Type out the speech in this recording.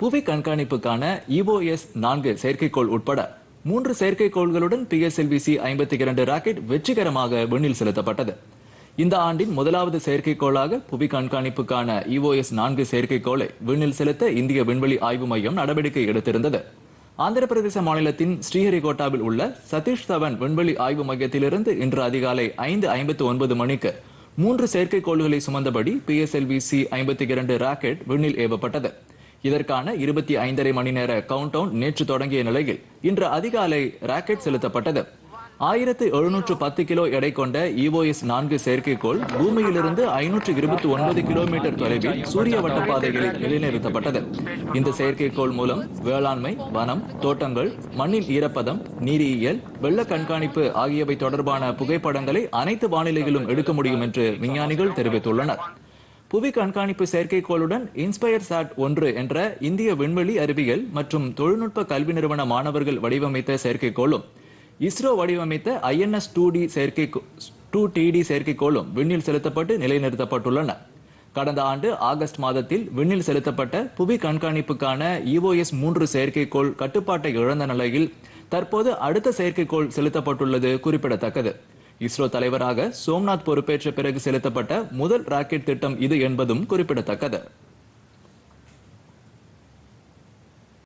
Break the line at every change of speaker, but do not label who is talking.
புவி கண்காணிப்புக்கான இஓஎஸ் நான்கு செயற்கைக்கோள் உட்பட மூன்று செயற்கைக்கோள்களுடன் பிஎஸ்எல்விசி ஐம்பத்தி இரண்டு ராக்கெட் வெற்றிகரமாக விண்ணில் செலுத்தப்பட்டது இந்த ஆண்டின் முதலாவது செயற்கைக்கோளாக புவி கண்காணிப்புக்கான இஓஎஸ் நான்கு செயற்கைக்கோளை விண்ணில் செலுத்த இந்திய விண்வெளி ஆய்வு மையம் நடவடிக்கை எடுத்திருந்தது ஆந்திர பிரதேச மாநிலத்தின் ஸ்ரீஹரிகோட்டாவில் உள்ள சதீஷ் தவன் விண்வெளி ஆய்வு மையத்திலிருந்து இன்று அதிகாலை ஐந்து ஐம்பத்து ஒன்பது மணிக்கு மூன்று செயற்கைக்கோள்களை சுமந்தபடி பிஎஸ்எல்விசி ஐம்பத்தி இரண்டு ராக்கெட் விண்ணில் ஏவப்பட்டது இதற்கான இருபத்தி ஐந்தரை மணி நேர கவுண்ட் டவுன் நேற்று தொடங்கிய நிலையில் இன்று அதிகாலை ராக்கெட் செலுத்தப்பட்டது ஆயிரத்து எழுநூற்று பத்து கிலோ எடை கொண்ட இஓஎஸ் நான்கு செயற்கைக்கோள் பூமியிலிருந்து ஐநூற்று இருபத்தி ஒன்பது கிலோமீட்டர் தொலைவில் சூரிய வட்டப்பாதைகளில் நிலைநிறுத்தப்பட்டது இந்த செயற்கைக்கோள் மூலம் வேளாண்மை வனம் தோட்டங்கள் மண்ணின் ஈரப்பதம் நீரியல் வெள்ள கண்காணிப்பு ஆகியவை தொடர்பான புகைப்படங்களை அனைத்து வானிலையிலும் எடுக்க முடியும் என்று விஞ்ஞானிகள் தெரிவித்துள்ளனர் புவி கண்காணிப்பு செயற்கைக்கோளுடன் இன்ஸ்பயர் சாட் ஒன்று என்ற இந்திய விண்வெளி அறிவியல் மற்றும் தொழில்நுட்ப கல்வி நிறுவன மாணவர்கள் வடிவமைத்த செயற்கைக்கோளும் இஸ்ரோ வடிவமைத்த ஐஎன்எஸ் டூ டி செயற்கை டூ டிடி செயற்கைக்கோளும் விண்ணில் செலுத்தப்பட்டு நிலைநிறுத்தப்பட்டுள்ளன கடந்த ஆண்டு ஆகஸ்ட் மாதத்தில் விண்ணில் செலுத்தப்பட்ட புவி கண்காணிப்புக்கான இஓஎஸ் மூன்று செயற்கைக்கோள் கட்டுப்பாட்டை இழந்த நிலையில் தற்போது அடுத்த செயற்கைக்கோள் செலுத்தப்பட்டுள்ளது குறிப்பிடத்தக்கது இஸ்ரோ தலைவராக சோம்நாத் பொறுப்பேற்ற பிறகு செலுத்தப்பட்ட முதல் ராக்கெட் திட்டம் இது என்பதும் குறிப்பிடத்தக்கது